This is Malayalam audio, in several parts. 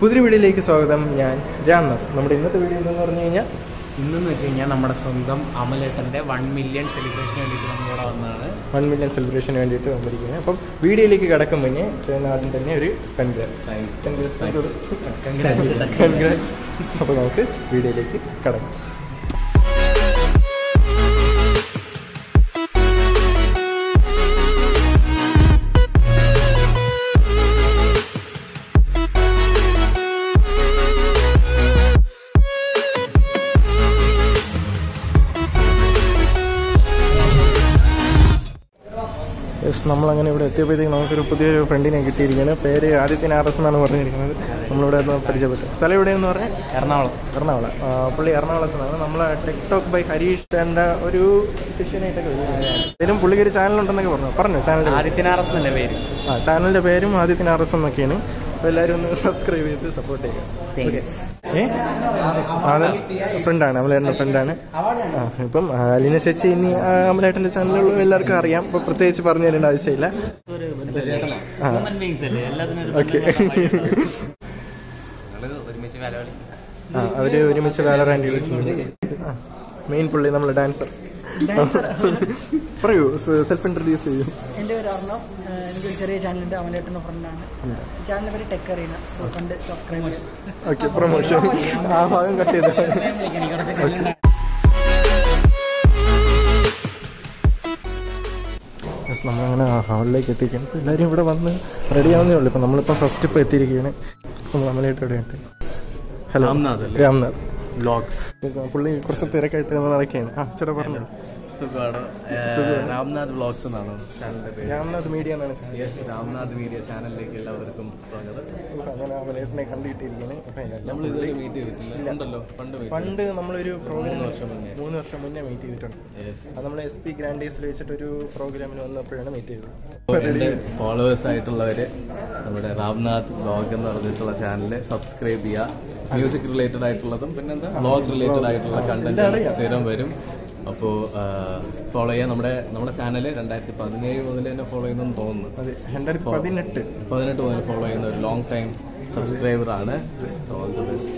പുതിയ വീഡിയോയിലേക്ക് സ്വാഗതം ഞാൻ രാംനാഥ് നമ്മുടെ ഇന്നത്തെ വീഡിയോ എന്ന് പറഞ്ഞു കഴിഞ്ഞാൽ ഇന്നെന്ന് വെച്ച് കഴിഞ്ഞാൽ നമ്മുടെ സ്വന്തം അമലേട്ടന്റെ വൺ മില്യൺ സെലിബ്രേഷന് വേണ്ടിയിട്ട് നമ്മളിവിടെ വന്നതാണ് വൺ മില്യൺ സെലിബ്രേഷന് വേണ്ടിയിട്ട് വന്നിരിക്കുന്നത് അപ്പം വീഡിയോയിലേക്ക് കടക്കും മുന്നേ ചെയ്യുന്ന ആദ്യം തന്നെ ഒരു കൺഗ്രാറ്റ്സ് കൺഗ്രാറ്റ്സ് അപ്പോൾ നമുക്ക് വീഡിയോയിലേക്ക് കടക്കാം യെസ് നമ്മളങ്ങനെ ഇവിടെ എത്തിയപ്പോഴത്തേക്ക് നമുക്കൊരു പുതിയൊരു ഫ്രണ്ടിനെ കിട്ടിയിരിക്കുകയാണ് പേര് ആദിത്യൻ ആർ എസ് എന്നാണ് പറഞ്ഞിരിക്കുന്നത് നമ്മളിവിടെ ഒന്ന് പരിചയപ്പെട്ടു സ്ഥലം എവിടെയെന്ന് പറഞ്ഞാൽ എറണാകുളം എറണാകുളം ആ, പുള്ളി എറണാകുളത്ത് നിന്നാണ് നമ്മളെ ടിക്ടോക്ക് ബൈ ഹരീഷ് ചേട്ടൻ്റെ ഒരു ശിഷ്യനായിട്ടൊക്കെ ഇതിലും പുള്ളിക്ക് ഒരു ചാനലുണ്ടെന്നൊക്കെ പറഞ്ഞു പറഞ്ഞു ചാനൽ ആദിത്യനാറസ് എന്നല്ലേ പേര് ആ ചാനലിൻ്റെ പേരും ആദിത്യൻ ആർ എസ് എന്നൊക്കെയാണ് അപ്പോൾ എല്ലാവരും ഒന്ന് സബ്സ്ക്രൈബ് ചെയ്ത് സപ്പോർട്ട് ചെയ്യുക Thanks. ഏ ആദർശ് ഫ്രണ്ടാണ് അമലേട്ടൻ്റെ ഫ്രണ്ടാണ് ആ ഇപ്പം അലിന ചേച്ചി ഇനി ആ, അമലേട്ടൻ്റെ ചാനലുള്ള എല്ലാവർക്കും അറിയാം അപ്പോൾ പ്രത്യേകിച്ച് പറഞ്ഞു തരേണ്ട ആവശ്യമില്ല ആ. Human beings അല്ലേ? എല്ലാത്തിനും ഒരു ഓക്കെ ഞങ്ങള് ഒരുമിച്ച് കലകളി ആ അവര് ഒരുമിച്ച് വാലറാൻഡ് കളിച്ചിട്ടുണ്ട് മെയിൻ പുള്ളി നമ്മളെ ഡാൻസർ പറയൂ സെൽഫ് ഇൻട്രൊഡ്യൂസ് ചെയ്യൂ എൻ്റെ പേര് അർണവ് ഏഹ് എനിക്കൊരു ചെറിയ ചാനലുണ്ട് അവനേട്ടൻ്റെ ഫ്രണ്ടാണ് ചാനലിൻ്റെ പേര് tech arena friend subscribers okay promotion ആ ഭാഗം കട്ട് ചെയ്ത് യെസ് നമ്മളങ്ങനെ ഹാളിലേക്ക് എത്തിക്കുകയാണ് ഇപ്പോൾ എല്ലാവരും ഇവിടെ വന്ന് റെഡി ആവുന്നേ ഉള്ളൂ ഇപ്പം നമ്മളിപ്പോൾ ഫസ്റ്റ് ഇപ്പോൾ എത്തിയിരിക്കുകയാണ് അപ്പോൾ നമ്മളായിട്ട് ഇവിടെയുണ്ട് ഹലോ രാംനാഥ് അല്ലേ? രാംനാഥ് വ്ലോഗ്സ് പുള്ളി കുറച്ച് തിരക്കായിട്ട് നടക്കുകയാണ് ആ ചേട്ടാ പറഞ്ഞു സുഖമാണ് രാംനാഥ് വ്ലോഗ്സ് എന്നാണ് ചാനലിന്റെ പേര് രാംനാഥ് മീഡിയ എന്നാണ് ചാനൽ യെസ് രാംനാഥ് മീഡിയ ചാനലിലേക്ക് എല്ലാവർക്കും സ്വാഗതം അങ്ങനെ അവലേട്ടനെ കണ്ടിട്ടിരിക്കുകയാണ് അപ്പം നമ്മൾ ഇതുവരെ മീറ്റ് ചെയ്തിട്ടില്ല ഉണ്ടല്ലോ പണ്ട് meet പണ്ട് നമ്മളൊരു പ്രോഗ്രാം മൂന്ന് വർഷം മുന്നേ. മൂന്ന് വർഷം മുന്നേ മീറ്റ് ചെയ്തിട്ടുണ്ട് Yes. അത് നമ്മൾ എസ് പി ഗ്രാൻഡേസിൽ വെച്ചിട്ട് ഒരു പ്രോഗ്രാമിന് വന്നപ്പോഴാണ് മീറ്റ് ചെയ്തത് അപ്പോൾ എൻ്റെ ഫോളോവേഴ്സ് ആയിട്ടുള്ളവര് നമ്മുടെ രാംനാഥ് വ്ലോഗ് എന്ന് പറഞ്ഞിട്ടുള്ള ചാനൽ സബ്സ്ക്രൈബ് ചെയ്യുക മ്യൂസിക് റിലേറ്റഡ് ആയിട്ടുള്ളതും പിന്നെന്താ വ്ലോഗ് റിലേറ്റഡ് ആയിട്ടുള്ള കണ്ടന്റ് സ്ഥിരം വരും അപ്പോൾ ഫോളോ ചെയ്യാം നമ്മുടെ നമ്മുടെ ചാനൽ രണ്ടായിരത്തി പതിനേഴ് മുതൽ തന്നെ ഫോളോ ചെയ്യുന്നെന്ന് തോന്നുന്നു അതെ രണ്ടായിരത്തി പതിനെട്ട് പതിനെട്ട് മുതൽ ഫോളോ ചെയ്യുന്ന ഒരു ലോങ് ടൈം സബ്സ്ക്രൈബർ ആണ് സോ ഓൾ ദി ബെസ്റ്റ്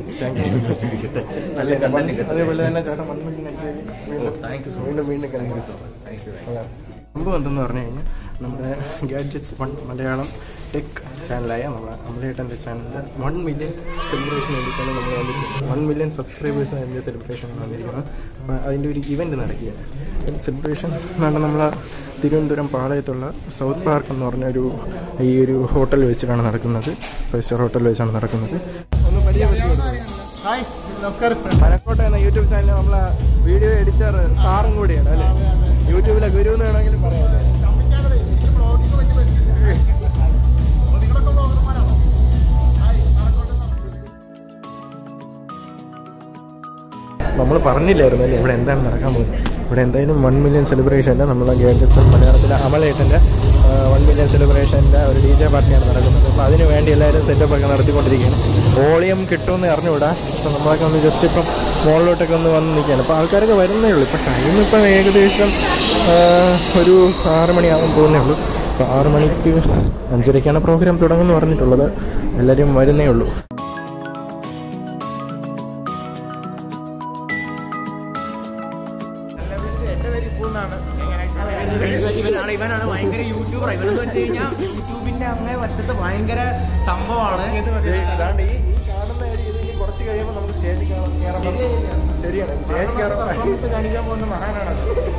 നല്ല കണ്ടന്റ് അതേപോലെ തന്നെ ചേട്ടൻ മൺമണിക്ക് താങ്ക് യു സോ വീണ്ടും വീണ്ടും കണ്ടു താങ്ക് യു സംഭവം എന്തെന്ന് പറഞ്ഞു കഴിഞ്ഞാൽ നമ്മുടെ ഗാഡ്ജറ്റ്സ് വൺ മലയാളം ടെക് ചാനലായ നമ്മുടെ അമലേട്ടൻ്റെ ചാനലിൽ വൺ മില്യൺ സെലിബ്രേഷൻ വേണ്ടിയിട്ടാണ് നമ്മൾ വന്നിരിക്കുന്നത് വൺ മില്യൺ സബ്സ്ക്രൈബേഴ്സ് അതിൻ്റെ സെലിബ്രേഷൻ വന്നിരിക്കുന്നത് അപ്പോൾ അതിൻ്റെ ഒരു ഇവൻറ്റ് നടക്കുകയാണ് സെലിബ്രേഷൻ എന്നാണ് നമ്മൾ തിരുവനന്തപുരം പാളയത്തുള്ള സൗത്ത് പാർക്ക് എന്ന് പറഞ്ഞ ഒരു ഈ ഒരു ഹോട്ടൽ വെച്ചിട്ടാണ് നടക്കുന്നത് ഫൈവ് സ്റ്റാർ ഹോട്ടൽ വെച്ചാണ് നടക്കുന്നത് ഒന്ന് പരിചയപ്പെടുത്തി ഹായ് നമസ്കാരം പനക്കോട്ട എന്ന യൂട്യൂബ് ചാനലിൽ നമ്മളെ വീഡിയോ എഡിറ്റർ സാറും കൂടിയാണ് അല്ലേ യൂട്യൂബിലെ ഗുരു എന്ന് വേണമെങ്കിലും പറയാം നമ്മൾ പറഞ്ഞില്ലായിരുന്നു അല്ലേ ഇവിടെ എന്താണ് നടക്കാൻ പോകുന്നത് ഇവിടെ എന്തായാലും വൺ മില്യൺ സെലിബ്രേഷൻ്റെ നമ്മളെ ഗേഡറ്റ്സ് മലയാളത്തിലെ അമലേട്ടൻ്റെ വൺ മില്യൺ സെലിബ്രേഷൻ്റെ ഒരു ഡി ജെ പാർട്ടിയാണ് നടക്കുന്നത് അപ്പോൾ അതിന് വേണ്ടി എല്ലാവരും സെറ്റപ്പ് ഒക്കെ നടത്തിക്കൊണ്ടിരിക്കുകയാണ് വോളിയം കിട്ടുമെന്ന് അറിഞ്ഞുകൂടാ അപ്പോൾ നമ്മളൊക്കെ ഒന്ന് ജസ്റ്റ് ഇപ്പം മുകളിലോട്ടൊക്കെ ഒന്ന് വന്ന് നിൽക്കുകയാണ് അപ്പോൾ ആൾക്കാരൊക്കെ വരുന്നേ ഉള്ളൂ ഇപ്പോൾ ടൈം ഇപ്പം ഏകദേശം ആ, ഒരു ആറ് മണിയാകും പോകുന്നേ ഉള്ളൂ അപ്പോൾ ആറ് മണിക്ക് അഞ്ചരയ്ക്കാണ് പ്രോഗ്രാം തുടങ്ങുമെന്ന് പറഞ്ഞിട്ടുള്ളത് എല്ലാവരും വരുന്നേ ഉള്ളൂ ഇവനാണ് ഇവനാണ് ഭയങ്കര യൂട്യൂബർ ഇവനെന്ന് വെച്ച് കഴിഞ്ഞാൽ യൂട്യൂബിന്റെ അങ്ങേ വറ്റത്ത് ഭയങ്കര സംഭവമാണ് ഇതാണ്ട് ഈ ഈ കാണുന്ന ഒരു ഇത് ഇനി കുറച്ച് കഴിയുമ്പോൾ നമുക്ക് സ്റ്റേജിൽ കയറുമ്പോൾ ശരിയാണ് സ്റ്റേജിൽ കയറുമ്പോൾ കാണിക്കാൻ പോകുന്ന മഹാനാണ്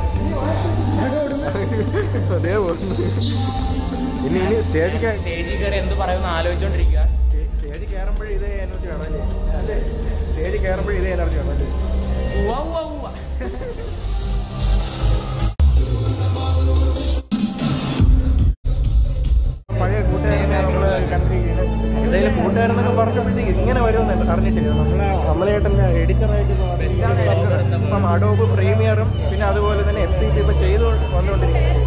അതേ പോകുന്നു ഇനി ഇനി സ്റ്റേജിൽ കയ- സ്റ്റേജിൽ കയറി എന്ത് പറയുമെന്ന് ആലോചിച്ചോണ്ടിരിക്കുക സ്റ്റേ- സ്റ്റേജിൽ കയറുമ്പോഴേ ഇതേ എനർജി വേണം അല്ലേ അല്ലേ സ്റ്റേജിൽ കയറുമ്പോഴേ ഇതേ എനർജി വേണം അല്ലേ ഉവ്വ ഉവ്വ ഉവ്വ പഴയ കൂട്ടുകാരനെ നമ്മൾ കണ്ടിരിക്കുകയാണ് എന്തായാലും കൂട്ടുകാരെന്നൊക്കെ പറഞ്ഞപ്പോഴത്തേക്ക് ഇങ്ങനെ വരുമെന്ന് അറിഞ്ഞിട്ടില്ല നമ്മളെ അമലേട്ടൻ്റെ എഡിറ്ററായിട്ട് ഇപ്പം അഡോബ് പ്രീമിയറും പിന്നെ അതുപോലെ തന്നെ എഫ് സി പി ഇപ്പം ചെയ്തു വന്നുകൊണ്ടിരിക്കുകയാണ്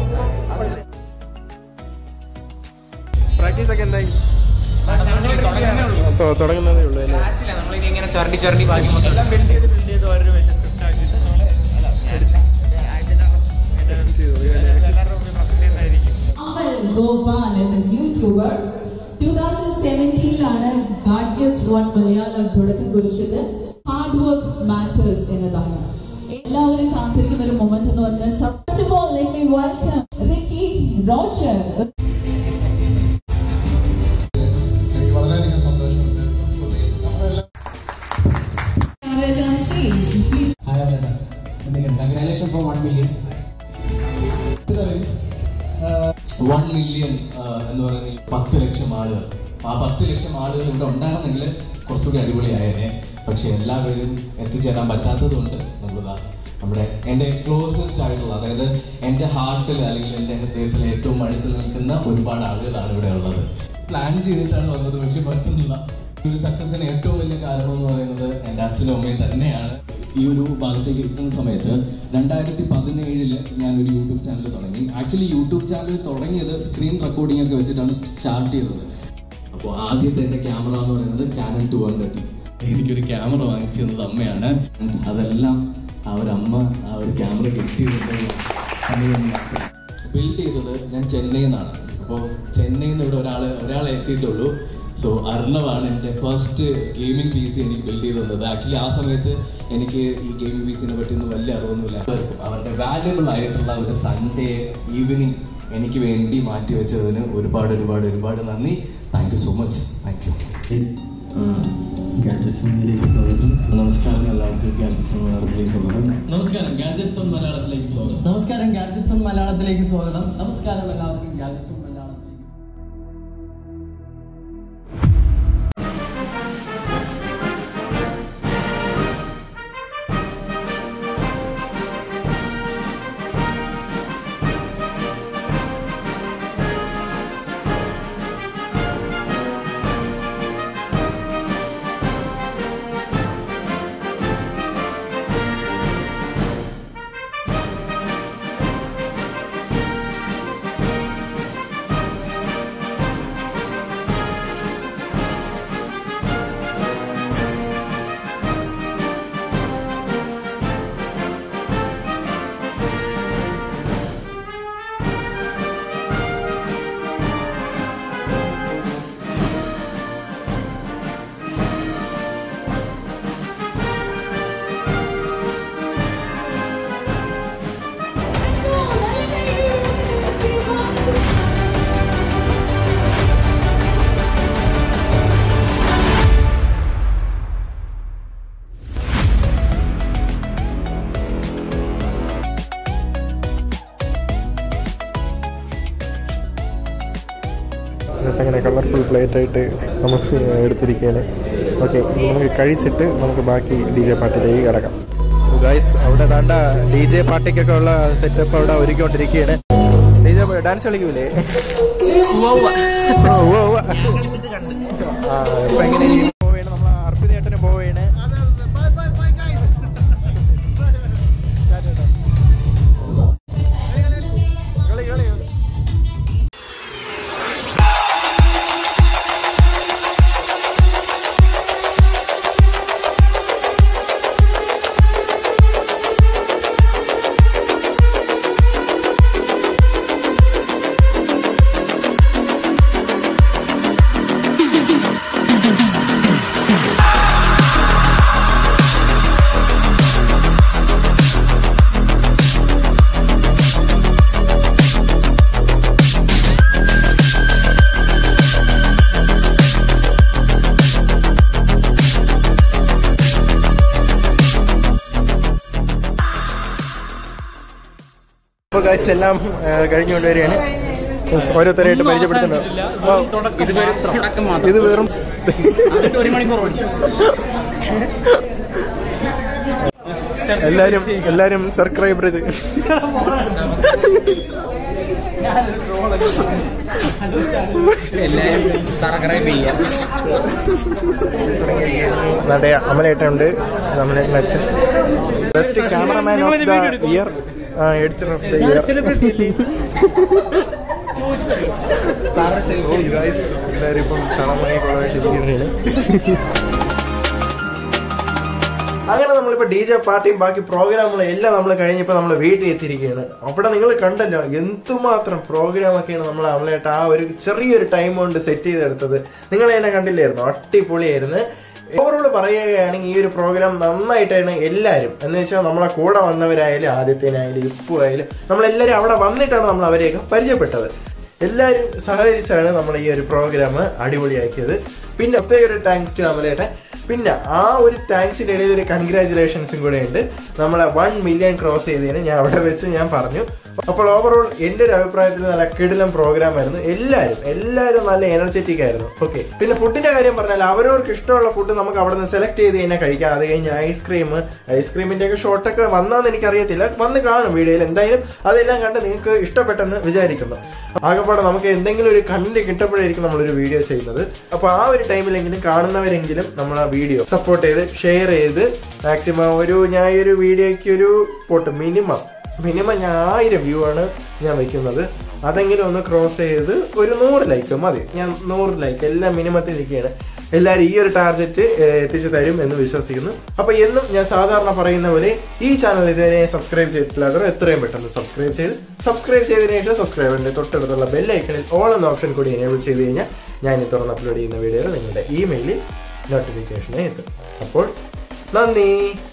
പ്രാക്ടീസ് ഒക്കെ എന്തായി തൊ- തുടങ്ങുന്നതേ ഉള്ളൂ അല്ലേ നമ്മളിനി ഇങ്ങനെ ചുരണ്ടി ചുരണ്ടി ബാക്കി മൊത്തം എല്ലാം ബിൽഡ് ചെയ്ത് ബിൽഡ് ചെയ്ത് ഓരോ വെച്ച് സ്ക്രിപ്റ്റ് ആക്കിയിട്ട് Amal Gopal is a YouTuber. 2017 ലാണ് വൺ മലയാളം തുടക്കം കുറിച്ചത് ഹാർഡ് വർക്ക് മാറ്റേഴ്സ് എന്നതാണ് എല്ലാവരും കാത്തിരിക്കുന്ന ഒരു മൊമെന്റ് എന്ന് പറഞ്ഞാൽ first of all let me welcome Ricky Roger എനിക്ക് വളരെയധികം സന്തോഷമുണ്ട് പുള്ളി നമ്മളെല്ലാം on stage. Please congratulation for one million one million എന്ന് പറയുന്ന ഈ പത്ത് ലക്ഷം ആളുകൾ ആ പത്ത് ലക്ഷം ആളുകൾ ഇവിടെ ഉണ്ടായിരുന്നെങ്കിൽ കുറച്ചുകൂടി അടിപൊളിയായേനെ പക്ഷെ എല്ലാവരും എത്തിച്ചേരാൻ പറ്റാത്തത് കൊണ്ട് നമ്മളിതാ നമ്മുടെ എൻ്റെ ക്ലോസസ്റ്റ് ആയിട്ടുള്ള അതായത് എൻ്റെ ഹാർട്ടിൽ അല്ലെങ്കിൽ എൻ്റെ ഹൃദയത്തിൽ ഏറ്റവും അടുത്ത് നിൽക്കുന്ന ഒരുപാട് ആളുകളാണ് ഇവിടെ ഉള്ളത് പ്ലാൻ ചെയ്തിട്ടാണ് വന്നത് പക്ഷെ പറ്റുന്നില്ല ഈ ഒരു സക്സസിന് ഏറ്റവും വലിയ കാരണം എന്ന് പറയുന്നത് എൻ്റെ അച്ഛനും അമ്മയും തന്നെയാണ് ഈ ഒരു ഭാഗത്തേക്ക് എത്തുന്ന സമയത്ത് രണ്ടായിരത്തി പതിനേഴില് ഞാൻ ഒരു യൂട്യൂബ് ചാനൽ തുടങ്ങി ആക്ച്വലി യൂട്യൂബ് ചാനൽ തുടങ്ങിയത് സ്ക്രീൻ റെക്കോർഡിംഗ് ഒക്കെ വെച്ചിട്ടാണ് സ്റ്റാർട്ട് ചെയ്തത് അപ്പോൾ ആദ്യത്തെ എൻ്റെ ക്യാമറ എന്ന് പറയുന്നത് കാനൺ ടു ഹൺഡ്രഡ് എനിക്കൊരു ക്യാമറ വാങ്ങിച്ചു തന്നത് അമ്മയാണ് And അതെല്ലാം ആ ഒരു അമ്മ ആ ഒരു ക്യാമറ കിട്ടിയത് ബിൽഡ് ചെയ്തത് ഞാൻ ചെന്നൈയിൽ നിന്നാണ് അപ്പോൾ ചെന്നൈയിൽ നിന്ന് ഇവിടെ ഒരാൾ ഒരാളെ എത്തിയിട്ടുള്ളൂ സോ അർണവാണ് എൻ്റെ ഫസ്റ്റ് ഗെയിമിംഗ് പി സി എനിക്ക് ബിൽഡ് ചെയ്ത് തന്നത് ആക്ച്വലി ആ സമയത്ത് എനിക്ക് ഈ ഗെയിമിംഗ് പി സിനെ പറ്റിയൊന്നും വലിയ അറിവൊന്നുമില്ല അവരുടെ വാല്യുബിൾ ആയിട്ടുള്ള ഒരു സൺഡേ ഈവനിങ് എനിക്ക് വേണ്ടി മാറ്റി വെച്ചതിന് ഒരുപാട് ഒരുപാട് ഒരുപാട് നന്ദി thank you so much thank you നമസ്കാരം എല്ലാവർക്കും ക്യാമ്പസ് മലയാളത്തിലേക്ക് സ്വാഗതം നമസ്കാരം ഗാഡ്ജറ്റ്സ് ഓൺ മലയാളത്തിലേക്ക് സ്വാഗതം നമസ്കാരം ഗാഡ്ജറ്റ്സ് മലയാളത്തിലേക്ക് സ്വാഗതം നമസ്കാരം എല്ലാവർക്കും ഗാഡ്ജറ്റ്സ് മലയാളത്തിലേക്ക് ജസ്റ്റ് അങ്ങനെ കളർഫുൾ പ്ലേറ്റ് ആയിട്ട് നമുക്ക് എടുത്തിരിക്കുകയാണ് ഓക്കെ നമുക്ക് കഴിച്ചിട്ട് നമുക്ക് ബാക്കി ഡി ജെ പാർട്ടിയിലേക്ക് കിടക്കാം ഗൈസ് അവിടെ വേണ്ട ഡി ജെ പാർട്ടിക്കൊക്കെ ഉള്ള സെറ്റപ്പ് അവിടെ ഒരുക്കിക്കൊണ്ടിരിക്കുകയാണ് ഡി ജെ ഡാൻസ് കളിക്കൂലേ ഓ, ഉവ്വ് ഉവ്വ്. ആ ഇപ്പൊ എങ്ങനെ പോവുകയാണ് നമ്മൾ അർപ്പിതേട്ടന് പോവുകയാണ് കളി കളി ഇപ്പോൾ ഗൈസ് എല്ലാം ആ, കഴിഞ്ഞുകൊണ്ട് വരികയാണ് Yes, ഓരോരുത്തരായിട്ട് പരിചയപ്പെടുത്തുന്നുണ്ട് ഇത് വെറും തുടക്കം മാത്രം ഇത് വെറും അതിന്റെ ഒരു മണിക്കൂർ ഓടി എല്ലാരും എല്ലാരും സബ്സ്ക്രൈബർ എല്ലാവരും സബ്സ്ക്രൈബ് ചെയ്യാം നടയ അമലേട്ടുണ്ട് അമലേട്ടൻ അച്ഛൻ best cameraman of the year editor of the year എല്ലാവരും ഇപ്പം ചളമായി കുളമായിട്ട് ഇരിക്കുകയാണ് അങ്ങനെ നമ്മളിപ്പോ ഡി ജെ പാർട്ടിയും ബാക്കി പ്രോഗ്രാമുകളും എല്ലാം നമ്മൾ കഴിഞ്ഞപ്പോൾ നമ്മൾ വീട്ടിൽ എത്തിയിരിക്കുകയാണ് അവിടെ നിങ്ങൾ കണ്ടല്ലോ എന്തുമാത്രം പ്രോഗ്രാം ഒക്കെയാണ് നമ്മൾ അവളായിട്ട് ആ ഒരു ചെറിയൊരു ടൈം കൊണ്ട് സെറ്റ് ചെയ്തെടുത്തത് നിങ്ങൾ എന്നെ കണ്ടില്ലായിരുന്നു അടിപൊളിയായിരുന്നു ഓവറോൾ പറയുകയാണെങ്കിൽ ഈ ഒരു പ്രോഗ്രാം നന്നായിട്ടാണ് എല്ലാവരും എന്ന് വെച്ചാൽ നമ്മളെ കൂടെ വന്നവരായാലും ആദ്യത്തേനായാലും ഇപ്പു ആയാലും നമ്മളെല്ലാവരും അവിടെ വന്നിട്ടാണ് നമ്മൾ അവരെയൊക്കെ പരിചയപ്പെട്ടത് എല്ലാവരും സഹകരിച്ചാണ് നമ്മൾ ഈ ഒരു പ്രോഗ്രാം അടിപൊളിയാക്കിയത് പിന്നെ പ്രത്യേക ഒരു താങ്ക്സ് ടു അമലേട്ടൻ പിന്നെ ആ ഒരു താങ്ക്സിന്റെ ഇടയിൽ ഒരു കൺഗ്രാചുലേഷൻസും കൂടെ ഉണ്ട് നമ്മളെ വൺ മില്യൺ ക്രോസ് ചെയ്തതിന് ഞാൻ അവിടെ വെച്ച് ഞാൻ പറഞ്ഞു അപ്പോൾ ഓവറോൾ എൻ്റെ ഒരു അഭിപ്രായത്തിൽ നല്ല കിടിലം പ്രോഗ്രാം ആയിരുന്നു എല്ലാവരും എല്ലാവരും നല്ല എനർജറ്റിക് ആയിരുന്നു ഓക്കെ പിന്നെ ഫുഡിന്റെ കാര്യം പറഞ്ഞാൽ അവരവർക്ക് ഇഷ്ടമുള്ള ഫുഡ് നമുക്ക് അവിടെ നിന്ന് സെലക്ട് ചെയ്ത് തന്നെ കഴിക്കാം അത് കഴിഞ്ഞ് ഐസ്ക്രീം ഐസ്ക്രീമിന്റെ ഒക്കെ ഷോട്ടൊക്കെ വന്നാന്ന് എനിക്കറിയത്തില്ല വന്ന് കാണും വീഡിയോയിൽ എന്തായാലും അതെല്ലാം കണ്ട് നിങ്ങൾക്ക് ഇഷ്ടപ്പെട്ടെന്ന് വിചാരിക്കുന്നു ആകെപ്പാടെ നമുക്ക് എന്തെങ്കിലും ഒരു കണ്ടന്റ് കിട്ടപ്പോഴായിരിക്കും നമ്മളൊരു വീഡിയോ ചെയ്യുന്നത് അപ്പൊ ആ ഒരു ടൈമിലെങ്കിലും കാണുന്നവരെങ്കിലും നമ്മൾ ആ വീഡിയോ സപ്പോർട്ട് ചെയ്ത് ഷെയർ ചെയ്ത് മാക്സിമം ഒരു ഞാൻ ഈ ഒരു വീഡിയോയ്ക്ക് ഒരു പോട്ട് മിനിമം മിനിമം ഞാൻ ആയിരം വ്യൂ ആണ് ഞാൻ വെക്കുന്നത് അതെങ്കിലും ഒന്ന് ക്രോസ് ചെയ്ത് ഒരു നൂറ് ലൈക്ക് മതി ഞാൻ നൂറ് ലൈക്ക് എല്ലാം മിനിമത്തിൽ നിൽക്കുകയാണ് എല്ലാവരും ഈ ഒരു ടാർഗറ്റ് എത്തിച്ചു തരും എന്ന് വിശ്വസിക്കുന്നു അപ്പൊ എന്നും ഞാൻ സാധാരണ പറയുന്ന പോലെ ഈ ചാനൽ ഇതുവരെ സബ്സ്ക്രൈബ് ചെയ്തിട്ടില്ലാത്തവർ എത്രയും പെട്ടെന്ന് സബ്സ്ക്രൈബ് ചെയ്ത് സബ്സ്ക്രൈബ് ചെയ്തതിനു ശേഷം സബ്സ്ക്രൈബറിന്റെ തൊട്ടടുത്തുള്ള ബെൽ ഐക്കണിൽ ഓൾ എന്ന ഓപ്ഷൻ കൂടി എനേബിൾ ചെയ്ത് കഴിഞ്ഞാൽ ഞാൻ ഈ തുറന്ന് അപ്ലോഡ് ചെയ്യുന്ന വീഡിയോകൾ നിങ്ങളുടെ ഇമെയിലിൽ നോട്ടിഫിക്കേഷനെ എത്തും അപ്പോൾ നന്ദി